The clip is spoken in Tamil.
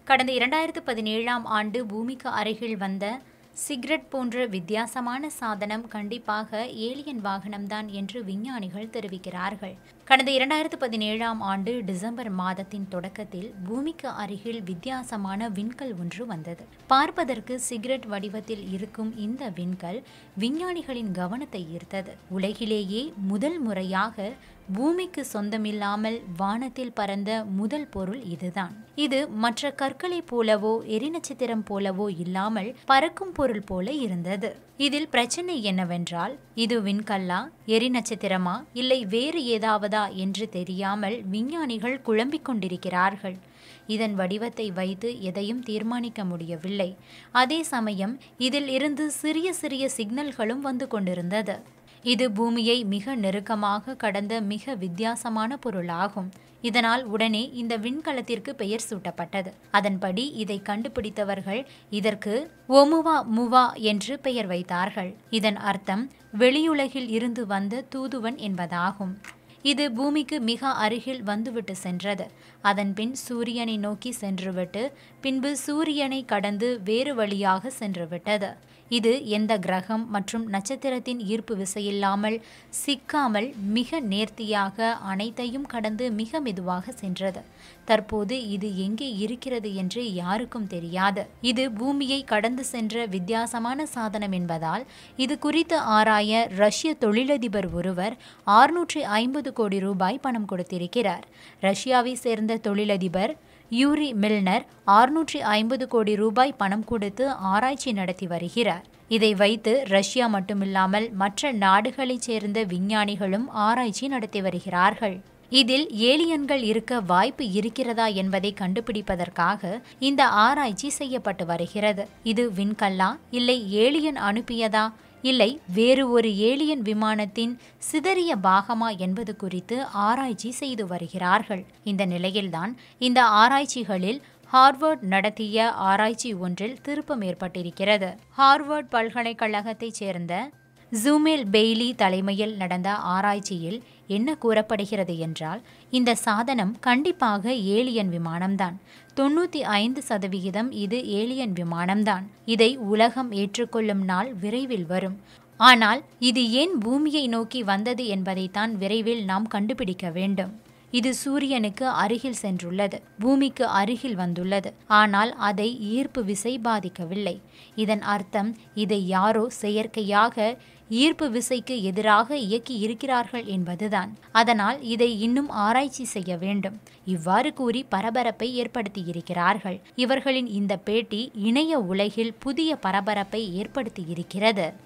கடந்த இரண்டாயிரத்து பதினேழாம் ஆண்டு பூமிக்கு அருகில் வந்த சிகரெட் போன்ற வித்தியாசமான சாதனம் கண்டிப்பாக ஏலியன் வாகனம்தான் என்று விஞ்ஞானிகள் தெரிவிக்கிறார்கள் கடந்த இரண்டாயிரத்து பதினேழாம் ஆண்டு டிசம்பர் மாதத்தின் தொடக்கத்தில் பூமிக்கு அருகில் வித்தியாசமான விண்கல் ஒன்று வந்தது பார்ப்பதற்கு சிகரெட் வடிவத்தில் இருக்கும் இந்த விண்கல் விஞ்ஞானிகளின் கவனத்தை ஈர்த்தது உலகிலேயே முதல் முறையாக பூமிக்கு சொந்தமில்லாமல் வானத்தில் பறந்த முதல் பொருள் இதுதான் இது மற்ற கற்களைப் போலவோ எரிநட்சத்திரம் போலவோ இல்லாமல் பறக்கும் பொருள் போல இருந்தது இதில் பிரச்சனை என்னவென்றால் இது விண்கல்லா எரிநட்சத்திரமா இல்லை வேறு ஏதாவதா என்று தெரியாமல் விஞ்ஞானிகள் குழம்பிக் கொண்டிருக்கிறார்கள் இதன் வடிவத்தை வைத்து எதையும் தீர்மானிக்க முடியவில்லை அதே சமயம் இதில் இருந்து சிறிய சிறிய சிக்னல்களும் வந்து கொண்டிருந்தது இது பூமியை மிக நெருக்கமாக கடந்த மிக வித்தியாசமான பொருளாகும் இதனால் உடனே இந்த விண்கலத்திற்கு பெயர் சூட்டப்பட்டது அதன்படி இதை கண்டுபிடித்தவர்கள் இதற்கு ஒமுவா முவா என்று பெயர் வைத்தார்கள் இதன் அர்த்தம் வெளியுலகில் இருந்து வந்த தூதுவன் என்பதாகும் இது பூமிக்கு மிக அருகில் வந்துவிட்டு சென்றது அதன்பின் சூரியனை நோக்கி சென்றுவிட்டு பின்பு சூரியனை கடந்து வேறு வழியாக சென்றுவிட்டது இது எந்த கிரகம் மற்றும் நட்சத்திரத்தின் ஈர்ப்பு விசையில்லாமல் சிக்காமல் மிக நேர்த்தியாக அனைத்தையும் கடந்து மிக மெதுவாக சென்றது தற்போது இது எங்கே இருக்கிறது என்று யாருக்கும் தெரியாது இது பூமியை கடந்து சென்ற வித்தியாசமான சாதனம் என்பதால் இது குறித்து ஆராய ரஷ்ய தொழிலதிபர் ஒருவர் ஆறுநூற்றி ஐம்பது கோடி ரூபாய் பணம் கொடுத்திருக்கிறார் ரஷ்யாவை சேர்ந்த தொழிலதிபர் யூரி மில்னர் ஆறுநூற்றி ஐம்பது கோடி ரூபாய் பணம் கொடுத்து ஆராய்ச்சி நடத்தி வருகிறார் இதை வைத்து ரஷ்யா மட்டுமில்லாமல் மற்ற நாடுகளைச் சேர்ந்த விஞ்ஞானிகளும் ஆராய்ச்சி நடத்தி வருகிறார்கள் இதில் ஏலியன்கள் இருக்க வாய்ப்பு இருக்கிறதா என்பதை கண்டுபிடிப்பதற்காக இந்த ஆராய்ச்சி செய்யப்பட்டு வருகிறது இது விண்கல்லா இல்லை ஏலியன் அனுப்பியதா இல்லை வேறு ஒரு ஏலியன் விமானத்தின் சிதறிய பாகமா என்பது குறித்து ஆராய்ச்சி செய்து வருகிறார்கள் இந்த நிலையில்தான் இந்த ஆராய்ச்சிகளில் ஹார்வர்ட் நடத்திய ஆராய்ச்சி ஒன்றில் திருப்பம் ஏற்பட்டிருக்கிறது ஹார்வர்ட் பல்கலைக்கழகத்தைச் சேர்ந்த ஜூமேல் பெய்லி தலைமையில் நடந்த ஆராய்ச்சியில் என்ன கூறப்படுகிறது என்றால் இந்த சாதனம் கண்டிப்பாக ஏலியன் விமானம்தான் தொண்ணூற்றி ஐந்து சதவிகிதம் இது ஏலியன் விமானம்தான் இதை உலகம் ஏற்றுக்கொள்ளும் நாள் விரைவில் வரும் ஆனால் இது ஏன் பூமியை நோக்கி வந்தது என்பதைத்தான் விரைவில் நாம் கண்டுபிடிக்க வேண்டும் இது சூரியனுக்கு அருகில் சென்றுள்ளது பூமிக்கு அருகில் வந்துள்ளது ஆனால் அதை ஈர்ப்பு விசை பாதிக்கவில்லை இதன் அர்த்தம் இதை யாரோ செயற்கையாக ஈர்ப்பு விசைக்கு எதிராக இயக்கி இருக்கிறார்கள் என்பதுதான் அதனால் இதை இன்னும் ஆராய்ச்சி செய்ய வேண்டும் இவ்வாறு கூறி பரபரப்பை ஏற்படுத்தியிருக்கிறார்கள் இவர்களின் இந்த பேட்டி இணைய உலகில் புதிய பரபரப்பை ஏற்படுத்தியிருக்கிறது